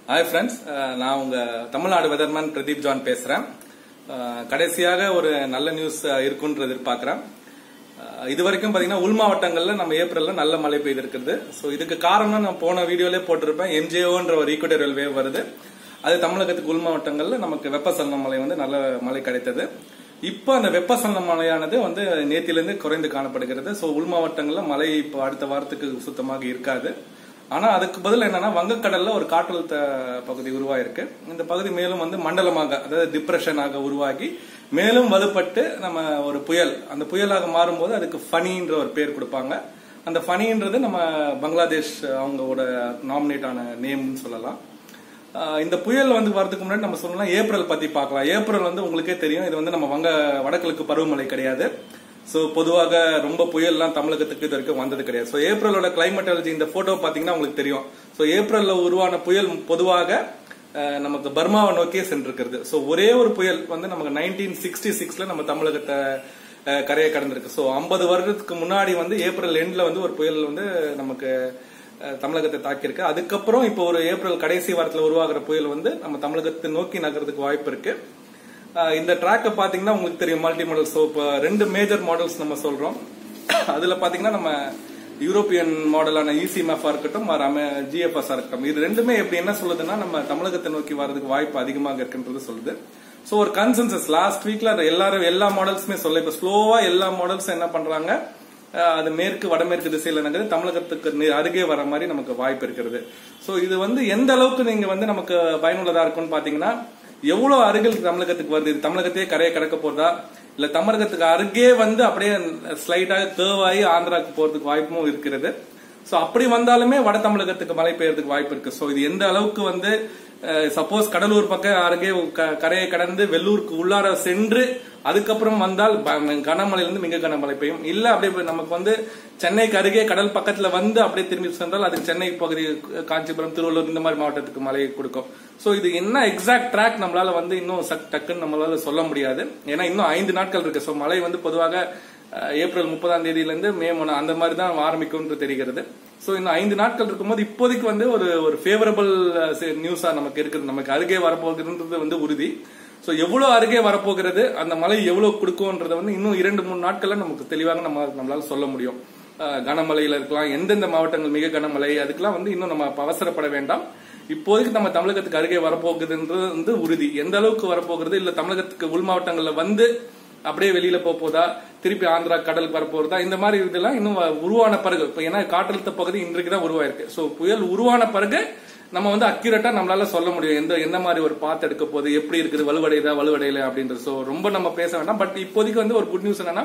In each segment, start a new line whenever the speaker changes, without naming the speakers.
Hi friends நான் உங்க Tamil Nadu weatherman Pradeep John பேசுறேன் அஹ், கடைசியாக ஒரு நல்ல நியூஸ் இருக்குன்ற எதிர்பார்க்கிறேன் அஹ், இது வரைக்கும் பாத்தீங்கன்னா உள் மாவட்டங்கள்ல நம்ம ஏப்ரல்ல நல்ல மழை பெய்திருக்கிறது ஸோ இதுக்கு காரணம் நான் போன வீடியோலே போட்டிருப்பேன் எம்ஜிஓன்ற ஒரு ஈக்குவட்டரியல் வேவ் வருது அது தமிழகத்துக்கு உள் மாவட்டங்கள்ல நமக்கு வெப்பசலன மழை வந்து நல்ல மழை கிடைத்தது இப்போ அந்த வெப்பசலன மழையானது வந்து நேத்திலிருந்து குறைந்து காணப்படுகிறது ஸோ உள் மாவட்டங்கள்ல மழை இப்போ அடுத்த வாரத்துக்கு சுத்தமாக இருக்காது ஆனா அதுக்கு பதில் என்னன்னா வங்கக்கடல்ல ஒரு காற்றழுத்த பகுதி உருவாயிருக்கு இந்த பகுதி மேலும் வந்து மண்டலமாக அதாவது டிப்ரெஷனாக உருவாகி மேலும் வலுப்பட்டு நம்ம ஒரு புயல் அந்த புயலாக மாறும்போது அதுக்கு ஃபனின்ற ஒரு பேர் கொடுப்பாங்க அந்த ஃபனின்றது நம்ம பங்களாதேஷ் அவங்களோட நாமினேட் ஆன நேம்னு சொல்லலாம் ஆஹ் இந்த புயல் வந்து வரதுக்கு முன்னாடி நம்ம சொல்லலாம் ஏப்ரல் பத்தி பார்க்கலாம் ஏப்ரல் வந்து உங்களுக்கே தெரியும் இது வந்து நம்ம வங்க வடகிழக்கு பருவமழை கிடையாது சோ பொதுவாக ரொம்ப புயல்லாம் தமிழகத்துக்கு இது வரைக்கும் வந்தது கிடையாது ஸோ ஏப்ரலோட கிளைமேட்டாலஜி இந்த போட்டோ பாத்தீங்கன்னா உங்களுக்கு தெரியும் ஸோ ஏப்ரல்ல உருவான புயல் பொதுவாக ஆஹ் நமக்கு பர்மாவை நோக்கியே சென்றிருக்கிறது ஸோ ஒரே ஒரு புயல் வந்து நமக்கு நைன்டீன் சிக்ஸ்டி சிக்ஸ்ல நம்ம தமிழகத்தை ஆஹ் கரையை கடந்திருக்கு ஸோ ஐம்பது வருடத்துக்கு முன்னாடி வந்து ஏப்ரல் எண்ட்ல வந்து ஒரு புயல் வந்து நமக்கு அஹ் தமிழகத்தை தாக்கியிருக்கு அதுக்கப்புறம் இப்போ ஒரு ஏப்ரல் கடைசி வாரத்தில் உருவாகிற புயல் வந்து நம்ம தமிழகத்தை நோக்கி நகர்றதுக்கு வாய்ப்பு இருக்கு அஹ் இந்த ட்ராக்கை பாத்தீங்கன்னா உங்களுக்கு தெரியும் மல்டி மாடல் ஸோ இப்போ ரெண்டு மேஜர் மாடல்ஸ் நம்ம சொல்றோம் அதுல பாத்தீங்கன்னா நம்ம யூரோப்பியன் மாடலான இசி மேஃபா இருக்கட்டும் ஜிஎஃப்எஸ் இருக்கட்டும் இது ரெண்டுமே எப்படி என்ன சொல்லுதுன்னா நம்ம தமிழகத்தை நோக்கி வர்றதுக்கு வாய்ப்பு அதிகமாக இருக்குன்றது சொல்லுது ஸோ ஒரு கன்சென்சஸ் லாஸ்ட் வீக்ல எல்லாரும் எல்லா மாடல்ஸுமே சொல்ல இப்போ ஸ்லோவா எல்லா மாடல்ஸும் என்ன பண்றாங்க அஹ் அது மேற்கு வடமேற்கு திசையில நகர்ந்து தமிழகத்துக்கு நெ- அருகே வர மாதிரி நமக்கு வாய்ப்பு இருக்கிறது சோ இது வந்து எந்த அளவுக்கு நீங்க வந்து நமக்கு பயனுள்ளதா இருக்கும்னு பாத்தீங்கன்னா எவ்வளவு அருகில் தமிழகத்துக்கு வருது இது தமிழகத்தையே கரையை கடக்க போறதா இல்ல தமிழகத்துக்கு அருகே வந்து அப்படியே ஸ்லைட்டாக கேர்வ் ஆகி ஆந்திராக்கு போறதுக்கு வாய்ப்பும் இருக்கிறது சோ அப்படி வந்தாலுமே வட தமிழகத்துக்கு மழை பெய்யறதுக்கு வாய்ப்பு இருக்கு சோ இது எந்த அளவுக்கு வந்து சப்போஸ் கடலூர் பக்கம் அருகே க- கரையை கடந்து வெள்ளூருக்கு உள்ளார சென்று அதுக்கப்புறம் வந்தால் ப- கனமழையிலிருந்து மிக கனமழை பெய்யும் இல்ல அப்படியே நமக்கு வந்து சென்னைக்கு அருகே கடல் பக்கத்துல வந்து அப்படியே திரும்பி சென்றால் அதுக்கு சென்னை பகுதி காஞ்சிபுரம் திருவள்ளூர் இந்த மாதிரி மாவட்டத்துக்கு மழையை கொடுக்கும் சோ இது என்ன எக்ஸாக்ட் ட்ராக் நம்மளால வந்து இன்னும் சக் டக்குன்னு நம்மளால சொல்ல முடியாது ஏன்னா இன்னும் ஐந்து நாட்கள் இருக்கு சோ மழை வந்து பொதுவாக அஹ், ஏப்ரல் முப்பதாம் தேதியில இருந்து மே மூணு அந்த மாதிரி தான் ஆரம்பிக்கும் தெரிகிறது சோ இன்னும் ஐந்து நாட்கள் இருக்கும்போது இப்போதைக்கு வந்து ஒரு ஒரு ஃபேவரபிள் நியூஸா நமக்கு இருக்குது நமக்கு அருகே வரப்போகுதுன்றது வந்து உறுதி சோ எவ்வளவு அருகே வரப்போகிறது அந்த மழை எவ்வளவு கொடுக்கும்ன்றத வந்து இன்னும் இரண்டு மூணு நாட்கள்ல நமக்கு தெளிவாக நம்ம நம்மளால சொல்ல முடியும் அஹ், கனமழையில இருக்கலாம் எந்தெந்த மாவட்டங்கள் மிக கனமழை அதுக்கெல்லாம் வந்து இன்னும் நம்ம அப்ப அவசரப்பட வேண்டாம் இப்போதைக்கு நம்ம தமிழகத்துக்கு அருகே வரப்போகுதுன்றது வந்து உறுதி எந்த அளவுக்கு வரப்போகிறது இல்ல தமிழகத்துக்கு உள் மாவட்டங்கள்ல வந்து அப்படியே வெளியில போக போதா திருப்பி ஆந்திரா கடலுக்கு வரப்போறதா இந்த மாதிரி இதெல்லாம் இன்னும் வ- உருவான பிறகு இப்ப ஏன்னா காற்றழுத்த பகுதி இன்றைக்கு தான் உருவாயிருக்கு சோ புயல் உருவான பிறகு நம்ம வந்து அக்யூரேட்டா நம்மளால சொல்ல முடியும் எந்த எந்த மாதிரி ஒரு பாத்து எடுக்க போகுது எப்படி இருக்குது வலுவடையுதா வலுவடையல அப்படின்றது சோ ரொம்ப நம்ம பேச வேண்டாம் பட் இப்போதைக்கு வந்து ஒரு குட் நியூஸ் என்னன்னா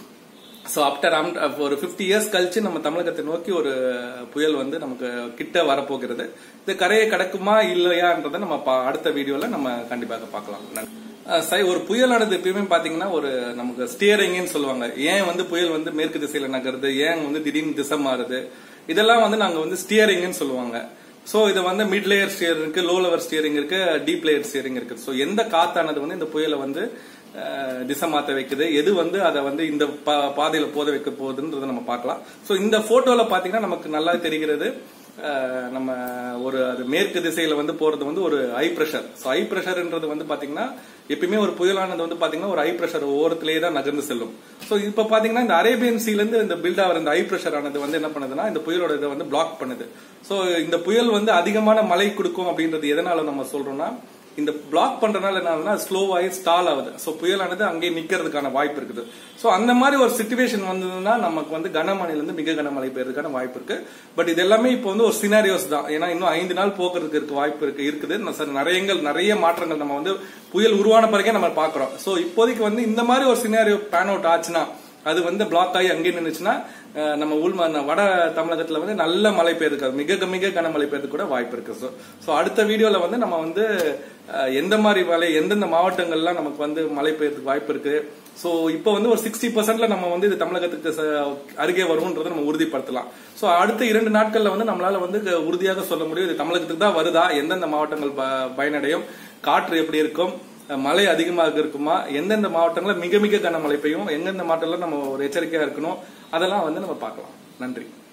ஸோ ஆஃப்டர் ஒரு ஃபிஃப்டி இயர்ஸ் கழிச்சு நம்ம தமிழகத்தை நோக்கி ஒரு புயல் வந்து நமக்கு கிட்ட வரப்போகிறது இது கரையை கடக்குமா இல்லையான்றதை நம்ம பா- அடுத்த வீடியோல நம்ம கண்டிப்பாக பார்க்கலாம் நன்றி. அஹ் சை ஒரு புயலானது எப்பயுமே பாத்தீங்கன்னா ஒரு நமக்கு ஸ்டியரிங்னு சொல்லுவாங்க ஏன் வந்து புயல் வந்து மேற்கு திசையில நகருது ஏன் வந்து திடீர்னு திசை மாறுது இதெல்லாம் வந்து நாங்க வந்து ஸ்டியரிங்னு சொல்லுவாங்க சோ இது வந்து மிட் லேயர் ஸ்டியரிங் இருக்கு லோ லெவல் ஸ்டியரிங் இருக்கு டீப் லேயர் ஸ்டியரிங் இருக்கு சோ எந்த காத்தானது வந்து இந்த புயலை வந்து அஹ், திசை மாத்த வைக்குது எது வந்து அதை வந்து இந்த பா- பாதையில போத வைக்க போகுதுன்றதை நம்ம பார்க்கலாம் சோ இந்த போட்டோல பாத்தீங்கன்னா நமக்கு நல்லா தெரிகிறது அஹ், நம்ம ஒரு அது மேற்கு திசையில வந்து போறது வந்து ஒரு ஹை பிரஷர் ஸோ ஹை பிரஷர்ன்றது வந்து பாத்தீங்கன்னா எப்பயுமே ஒரு புயலானது வந்து பாத்தீங்கன்னா ஒரு ஹை பிரஷர் ஓரத்திலேயே தான் நகர்ந்து செல்லும் சோ இப்ப பாத்தீங்கன்னா இந்த அரேபியன் சீல இருந்து இந்த பில்ட் ஆகிற இந்த ஹை பிரஷர் ஆனது வந்து என்ன பண்ணுதுன்னா இந்த புயலோட இதை வந்து பிளாக் பண்ணுது சோ இந்த புயல் வந்து அதிகமான மழை கொடுக்கும் அப்படின்றது எதனால நம்ம சொல்றோம்னா இந்த பிளாக் பண்றதுனால என்ன ஆகுதுன்னா ஸ்லோவாகி ஸ்டால் ஆகுது ஸோ புயலானது அங்கேயே நிக்கிறதுக்கான வாய்ப்பு இருக்குது ஸோ அந்த மாதிரி ஒரு சுச்சுவேஷன் வந்ததுன்னா நமக்கு வந்து கனமழையில இருந்து மிக கனமழை பெய்யறதுக்கான வாய்ப்பு இருக்கு பட் இது எல்லாமே இப்போ வந்து ஒரு சினாரியோஸ் தான் ஏன்னா இன்னும் ஐந்து நாள் போக்குறதுக்கு இருக்கு வாய்ப்பு இருக்கு இருக்குது ந- சரி, நிறையங்கள் நிறைய மாற்றங்கள் நம்ம வந்து புயல் உருவான பிறகே நம்ம பாக்குறோம் ஸோ இப்போதைக்கு வந்து இந்த மாதிரி ஒரு சினாரியோ பேன் அவுட் ஆச்சுன்னா அது வந்து பிளாக் ஆகி அங்கேயே நின்னுச்சுன்னா அஹ், நம்ம உள் ம- வட தமிழகத்துல வந்து நல்ல மழை பெய்யுறதுக்கு மிக மிக கனமழை பெய்யறதுக்கு கூட வாய்ப்பு இருக்கு ஸோ ஸோ அடுத்த வீடியோல வந்து நம்ம வந்து அஹ், எந்த மாதிரி மழை எந்தெந்த மாவட்டங்கள்லாம் நமக்கு வந்து மழை பெய்யறதுக்கு வாய்ப்பு இருக்கு ஸோ இப்போ வந்து ஒரு சிக்ஸ்டி பர்சன்ட்ல நம்ம வந்து இது தமிழகத்துக்கு ச- அருகே வரும்ன்றதை நம்ம உறுதிப்படுத்தலாம் ஸோ அடுத்த இரண்டு நாட்கள்ல வந்து நம்மளால வந்து க- உறுதியாக சொல்ல முடியும் இது தமிழகத்துக்கு தான் வருதா எந்தெந்த மாவட்டங்கள் ப- பயனடையும் காற்று எப்படி இருக்கும் அஹ், மழை அதிகமாக இருக்குமா எந்தெந்த மாவட்டங்களில் மிக மிக கனமழை பெய்யும் எந்தெந்த மாவட்டங்களில் நம்ம ஒரு எச்சரிக்கையா இருக்கணும் அதெல்லாம் வந்து நம்ம பார்க்கலாம் நன்றி